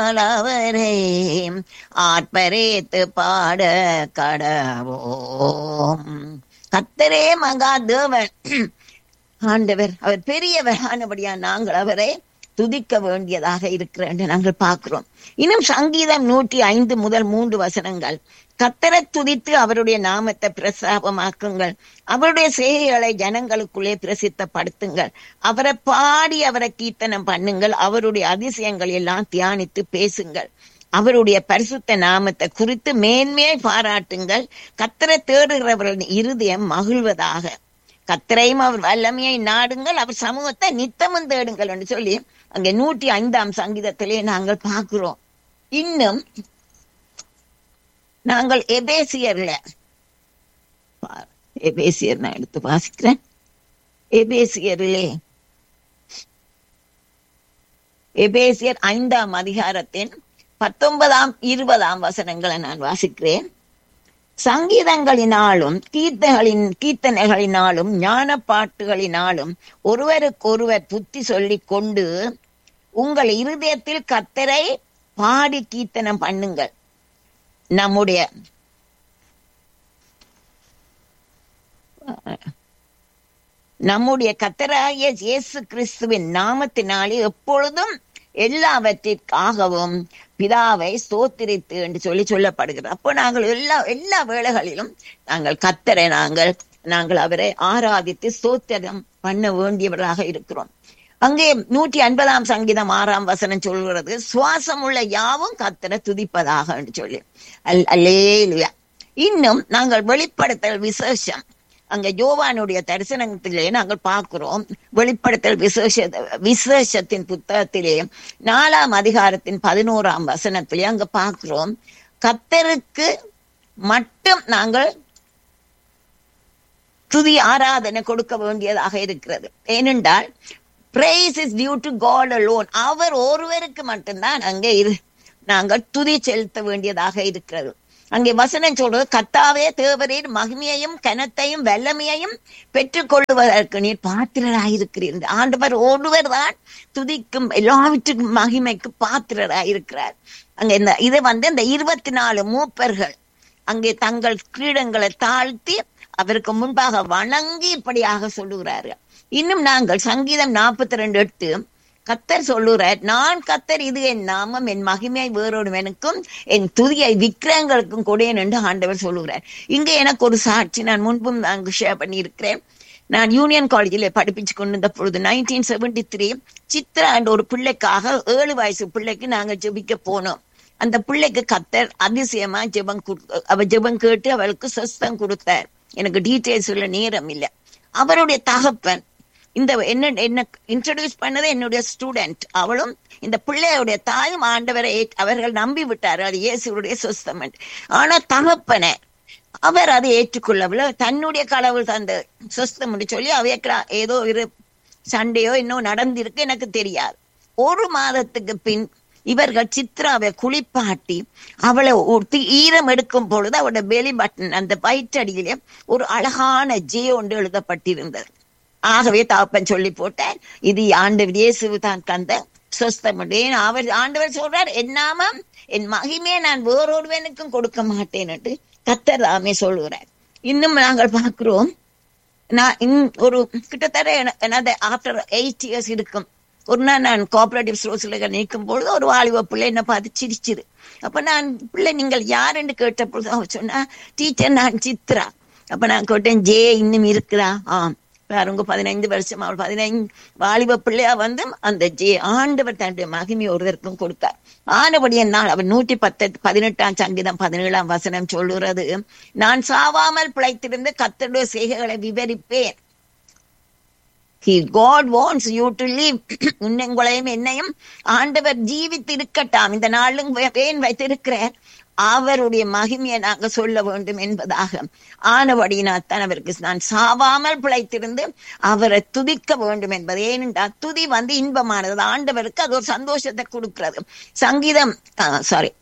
அவரை ஆர்ப்பரேத்து பாட கடவோம் கத்தரே மகா தேவன் ஆண்டவர் அவர் பெரியவர் ஆனபடியா நாங்கள் அவரை துதிக்க வேண்டியதாக இருக்கிறேன் நாங்கள் பார்க்கிறோம் இன்னும் சங்கீதம் நூற்றி ஐந்து முதல் மூன்று வசனங்கள் கத்தரை துதித்து அவருடைய நாமத்தை பிரசாபமாக்குங்கள் அவருடைய செய்கைகளை ஜனங்களுக்குள்ளே பிரசித்தப்படுத்துங்கள் அவரை பாடி அவரை கீர்த்தனம் பண்ணுங்கள் அவருடைய அதிசயங்கள் எல்லாம் தியானித்து பேசுங்கள் அவருடைய பரிசுத்த நாமத்தை குறித்து மேன்மேல் பாராட்டுங்கள் கத்தரை தேடுகிறவர்களின் இருதயம் மகிழ்வதாக கத்தரையும் அவர் வல்லமையை நாடுங்கள் அவர் சமூகத்தை நித்தமும் தேடுங்கள் என்று சொல்லி அங்கே நூற்றி ஐந்தாம் சங்கீதத்திலே நாங்கள் பார்க்கிறோம் இன்னும் நாங்கள் எபேசியர்ல எபேசியர் நான் எடுத்து வாசிக்கிறேன் எபேசியரிலே எபேசியர் ஐந்தாம் அதிகாரத்தின் பத்தொன்பதாம் இருபதாம் வசனங்களை நான் வாசிக்கிறேன் சங்கீதங்களினாலும் கீர்த்தகளின் கீர்த்தனைகளினாலும் ஞான பாட்டுகளினாலும் ஒருவருக்கொருவர் புத்தி சொல்லிக் கொண்டு உங்கள் இருதயத்தில் கத்தரை பாடி கீர்த்தனம் பண்ணுங்கள் நம்முடைய நம்முடைய கத்தராகிய இயேசு கிறிஸ்துவின் நாமத்தினாலே எப்பொழுதும் எல்லாவற்றிற்காகவும் பிதாவை ஸ்தோத்திரித்து என்று சொல்லி சொல்லப்படுகிறது அப்போ நாங்கள் எல்லா எல்லா வேளைகளிலும் நாங்கள் கத்தரை நாங்கள் நாங்கள் அவரை ஆராதித்து ஸ்தோத்திரம் பண்ண வேண்டியவராக இருக்கிறோம் அங்கே நூற்றி ஐம்பதாம் சங்கீதம் ஆறாம் வசனம் சொல்கிறது சுவாசம் உள்ள யாவும் கத்தரை துதிப்பதாக என்று சொல்லி அல் அல்லேலுயா இன்னும் நாங்கள் வெளிப்படுத்தல் விசேஷம் அங்க யோவானுடைய தரிசனத்திலே நாங்கள் பார்க்கிறோம் வெளிப்படுத்தல் விசேஷ விசேஷத்தின் புத்தகத்திலே நாலாம் அதிகாரத்தின் பதினோராம் வசனத்திலே அங்க பார்க்கிறோம் கத்தருக்கு மட்டும் நாங்கள் துதி ஆராதனை கொடுக்க வேண்டியதாக இருக்கிறது ஏனென்றால் praise is due to god alone அவர் ஒருவருக்கு மட்டும்தான் அங்கே இரு நாங்கள் துதி செலுத்த வேண்டியதாக இருக்கிறது அங்கே வசனம் சொல்றது கத்தாவே தேவரீர் மகிமையையும் கனத்தையும் வல்லமையையும் பெற்றுக்கொள்வதற்கு நீர் பாத்திரராயிருக்கிறீர் ஆண்டவர் ஒருவர் தான் துதிக்கும் எல்லாவற்றுக்கும் மகிமைக்கு பாத்திரராயிருக்கிறார் அங்க இந்த இது வந்து இந்த இருபத்தி நாலு மூப்பர்கள் அங்கே தங்கள் கிரீடங்களை தாழ்த்தி அவருக்கு முன்பாக வணங்கி இப்படியாக சொல்லுகிறார்கள் இன்னும் நாங்கள் சங்கீதம் நாற்பத்தி ரெண்டு எட்டு கத்தர் சொல்லுறார் நான் கத்தர் இது என் நாமம் என் மகிமை வேறொரு எனக்கும் என் துதியை விக்கிரங்களுக்கும் கொடேன் என்று ஆண்டவர் சொல்லுகிறார் இங்க எனக்கு ஒரு சாட்சி நான் முன்பும் அங்கு ஷேர் பண்ணியிருக்கிறேன் நான் யூனியன் காலேஜில் படிப்பிச்சு கொண்டிருந்த பொழுது நைன்டீன் செவன்டி த்ரீ சித்ரா என்ற ஒரு பிள்ளைக்காக ஏழு வயசு பிள்ளைக்கு நாங்க ஜெபிக்க போனோம் அந்த பிள்ளைக்கு கத்தர் அதிசயமா ஜெபம் அவ ஜெபம் கேட்டு அவளுக்கு சொஸ்தம் கொடுத்தார் எனக்கு டீட்டெயில்ஸ் உள்ள நேரம் இல்லை அவருடைய தகப்பன் இந்த என்ன என்ன இன்ட்ரடியூஸ் பண்ணது என்னுடைய ஸ்டூடெண்ட் அவளும் இந்த பிள்ளையுடைய தாயும் ஆண்டவரை அவர்கள் நம்பி விட்டார் அது இயேசுடைய சொஸ்தமெண்ட் ஆனா தகப்பனை அவர் அதை ஏற்றுக்கொள்ளவில்லை தன்னுடைய கடவுள் தந்த சொஸ்தம் சொல்லி அவைய ஏதோ இரு சண்டையோ இன்னும் நடந்திருக்கு எனக்கு தெரியாது ஒரு மாதத்துக்கு பின் இவர்கள் சித்ராவை குளிப்பாட்டி அவளை ஊர்த்தி ஈரம் எடுக்கும் பொழுது அவளோட பெலி பட்டன் அந்த வயிற்றடியிலே ஒரு அழகான ஜே ஒன்று எழுதப்பட்டிருந்தது ஆகவே தாப்பன் சொல்லி போட்டார் இது ஆண்டவர் இயேசு தான் தந்த சொஸ்தமுடைய அவர் ஆண்டவர் சொல்றார் என்னாமம் என் மகிமே நான் வேறொருவனுக்கும் கொடுக்க மாட்டேன் என்று கத்தர் தாமே சொல்லுகிறார் இன்னும் நாங்கள் பார்க்கிறோம் நான் ஒரு கிட்டத்தட்ட எனது ஆஃப்டர் எயிட் இயர்ஸ் இருக்கும் ஒரு நாள் நான் கோஆபரேட்டிவ் ஸ்டோர்ஸ்ல நிற்கும் பொழுது ஒரு வாலிப பிள்ளை என்ன பார்த்து சிரிச்சிரு அப்ப நான் பிள்ளை நீங்கள் யாருன்னு கேட்ட பொழுது அவ சொன்னா டீச்சர் நான் சித்ரா அப்ப நான் கேட்டேன் ஜே இன்னும் இருக்கிறா ஆம் பாருங்க பதினைந்து வருஷம் அவள் பதினைந்து வாலிப பிள்ளையா வந்து அந்த ஜே ஆண்டவர் தன்னுடைய மகிமை ஒருவருக்கும் கொடுத்தார் ஆனபடிய நாள் அவர் நூற்றி பத்து பதினெட்டாம் சங்கீதம் பதினேழாம் வசனம் சொல்லுறது நான் சாவாமல் பிழைத்திருந்து கத்தருடைய செய்கைகளை விவரிப்பேன் He God wants you to live. உங்களையும் என்னையும் ஆண்டவர் ஜீவித்து இருக்கட்டாம் இந்த நாளும் ஏன் வைத்திருக்கிறார் அவருடைய மகிமையை நாங்க சொல்ல வேண்டும் என்பதாக ஆனபடியினாத்தான் அவருக்கு நான் சாவாமல் பிழைத்திருந்து அவரை துதிக்க வேண்டும் என்பது ஏனென்றால் துதி வந்து இன்பமானது ஆண்டவருக்கு அது ஒரு சந்தோஷத்தை கொடுக்கிறது சங்கீதம் சாரி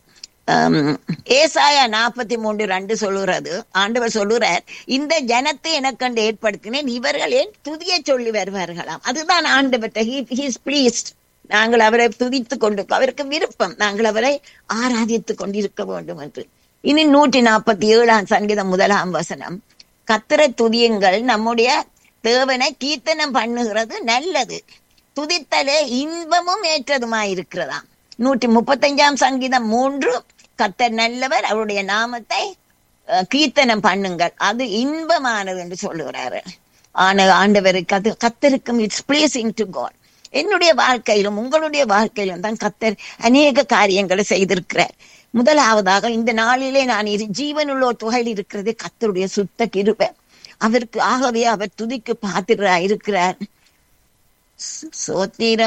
ஏசாயா நாற்பத்தி மூன்று ரெண்டு சொல்லுறது ஆண்டவர் சொல்லுறார் இந்த ஜனத்தை எனக்கண்டு ஏற்படுத்தினேன் இவர்கள் ஏன் துதிய சொல்லி வருவார்களாம் அதுதான் ஆண்டவர்கிட்ட ஹீஸ் பிளீஸ்ட் நாங்கள் அவரை துதித்து கொண்டு அவருக்கு விருப்பம் நாங்கள் அவரை ஆராதித்துக் கொண்டிருக்க வேண்டும் என்று இனி நூற்றி நாற்பத்தி ஏழாம் சங்கீதம் முதலாம் வசனம் கத்திர துதியுங்கள் நம்முடைய தேவனை கீர்த்தனம் பண்ணுகிறது நல்லது துதித்தலே இன்பமும் ஏற்றதுமாயிருக்கிறதாம் நூற்றி முப்பத்தஞ்சாம் சங்கீதம் மூன்று கத்தர் நல்லவர் அவருடைய நாமத்தை அஹ், கீர்த்தனம் பண்ணுங்கள் அது இன்பமானது என்று சொல்லுகிறாரு ஆன ஆண்டவருக்கு அது கத்தருக்கும் இட்ஸ் பிளேசிங் டு காட் என்னுடைய வாழ்க்கையிலும் உங்களுடைய வாழ்க்கையிலும் தான் கத்தர் அநேக காரியங்களை செய்திருக்கிறார் முதலாவதாக இந்த நாளிலே நான் இரு ஜீவனுள்ளோர் துகையில் இருக்கிறது கத்தருடைய சுத்த கிருபை அவருக்கு ஆகவே அவர் துதிக்கு பாத்திரா இருக்கிறார் சோத்திரம்